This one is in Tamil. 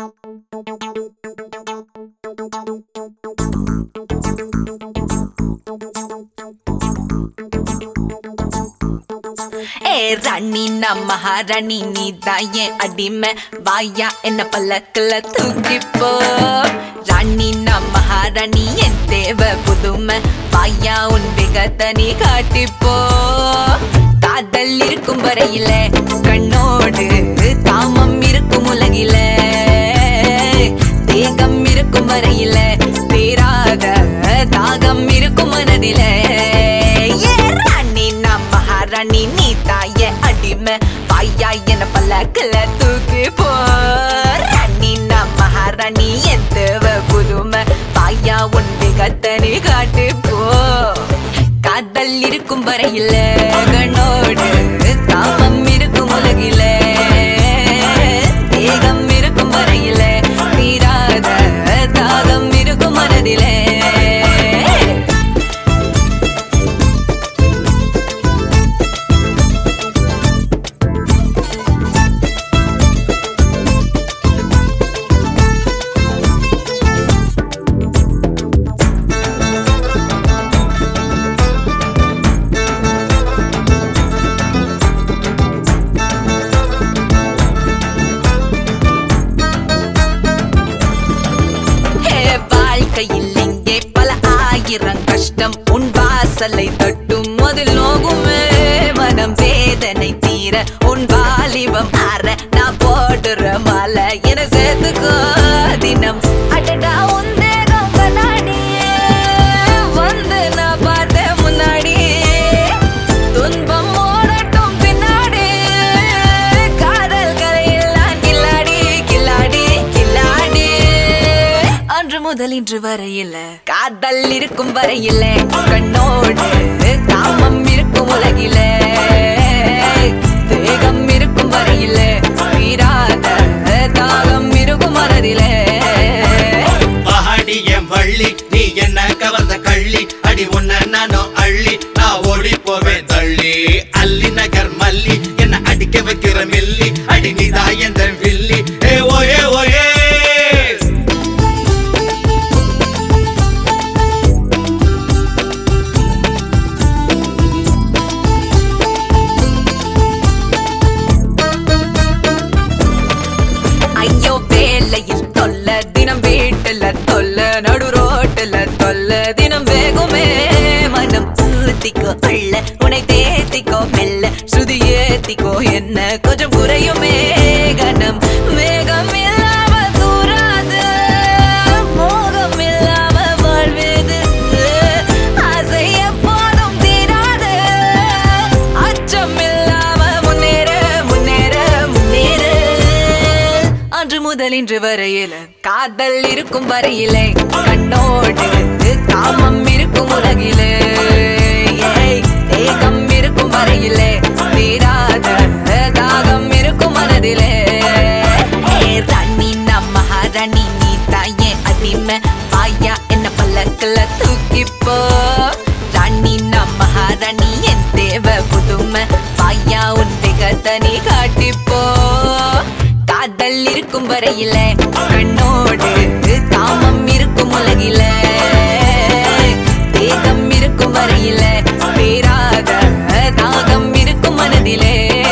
ஏ ராணி நான் மகாராணி நீ தான் என் அடிமை வாயா என்ன பல்லக்குல தூக்கிப்போ ராணி நான் மகாராணி என் தேவை புதுமை வாயா உன் வேகத்தை நீ காட்டிப்போ காதல் இருக்கும் வரையில கண்ணோடு காமம் இருக்கும் உலகில தேகம் இருக்கும் வரையில தீராத தாகம் இருக்கும் மனதில ஏ ராணி நான் மகாராணி நீ தாய அடிமை வாயா என பல்லக்கில் தூக்கி போ ராணி நான் மகாராணி என் தேவை புதுமை வாயா உன் வேகத்தனி காட்டு போ காதல் இருக்கும் வரையில கண்ணோடு காமம் இருக்கும் உலகில தேகம் இருக்கும் வரையில தீராத தாகம் இருக்கும் மனதிலே ஹே, வாழ்க்கையில் இங்கே பல ஆயிரம் கஷ்டம் உன் வாசலை தட்டும் அதில் நோகுமே மனம் வேதனை தீர உன் வாலிபம் ஆற நான் போடுற மாலை என சேர்த்துக்கோ தினம் அடடா உன் தேகம் கண்ணாடியே வந்து நான் பார்த்தேன் முன்னாடி துன்பம் ஓடட்டும் பின்னாடி காதல் கதையெல்லாம் கில்லாடி கில்லாடி கில்லாடி அன்று முதல் இன்று வரையில காதல் இருக்கும் வரையில கண்ணோடு காமம் இருக்கும் உலகில தேகம் இருக்கும் வரையில தீராத தாகம் இருக்கும் மனதிலே ஆடி என் வள்ளி நீ என்ன கவர்ந்த கள்ளி அடி உன்ன நானும் அள்ளி நான் ஓடி போவேன் தள்ளி அல்லி நகர் மல்லி என்ன அடிக்க வைக்கிற மில்லி அடி நீதான் எந்த வில்லி ஏ ஓயே ஓயே ஐயோ வேலையில் தொல்ல தினம் வீட்டுல தொல்ல நடு ரோட்டுல தொல்ல தினம் வேகுமே மனம் ஊத்திக்கோ அள்ள உனை தேத்திக்கோ மெல்ல ஸ்ருதி ஏத்திக்கோ என்ன கொஞ்சம் குறையுமே கணம் மேகம் இல்லாம தூராது மோகம் இல்லாம வாழ்வேது ஆசை எப்போதும் தீராது அச்சம் இல்லாம முன்னேற முன்னேற முன்னேற அன்று முதல் இன்று வரையில காதல் இருக்கும் வரையிலே கண்ணோடு காமம் இருக்கும் உலகிலே ஏய், தேகம் இருக்கும் வரையிலே தீராத தாகம் இருக்கும் மனதிலே ஏ ராணி நான் மகாராணி நீ தாயே அடிமை வாயா என்ன பல்லக்கில் தூக்கிப்போ ராணி நான் மகாராணி என் தேவை புதுமை வாயா உன் வேகத்தனி காட்டிப்போ காதல் இருக்கும் வரையில கண்ணோடு காமம் இருக்கும் உலகில தேகம் இருக்கும் வரையில பேராத தாகம் இருக்கும் மனதிலே